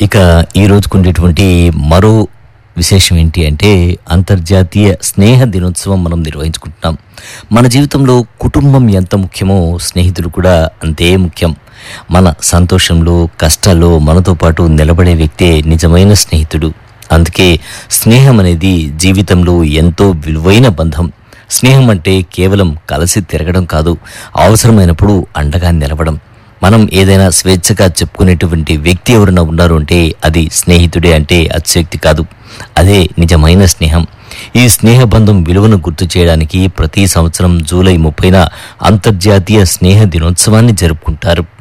ఇక ఈ రోజుకు ఉండేటువంటి మరో విశేషం ఏంటి అంటే అంతర్జాతీయ స్నేహ దినోత్సవం మనం నిర్వహించుకుంటున్నాం మన జీవితంలో కుటుంబం ఎంత ముఖ్యమో స్నేహితులు కూడా అంతే ముఖ్యం మన సంతోషంలో కష్టాల్లో మనతో పాటు నిలబడే వ్యక్తే నిజమైన స్నేహితుడు అందుకే స్నేహం అనేది జీవితంలో ఎంతో విలువైన బంధం స్నేహం అంటే కేవలం కలిసి తిరగడం కాదు అవసరమైనప్పుడు అండగా నిలవడం మనం ఏదైనా స్వేచ్ఛగా చెప్పుకునేటువంటి వ్యక్తి ఎవరైనా ఉన్నారు అంటే అది స్నేహితుడే అంటే అతిశక్తి కాదు అదే నిజమైన స్నేహం ఈ స్నేహ బంధం విలువను గుర్తు చేయడానికి ప్రతి సంవత్సరం జూలై ముప్పైన అంతర్జాతీయ స్నేహ దినోత్సవాన్ని జరుపుకుంటారు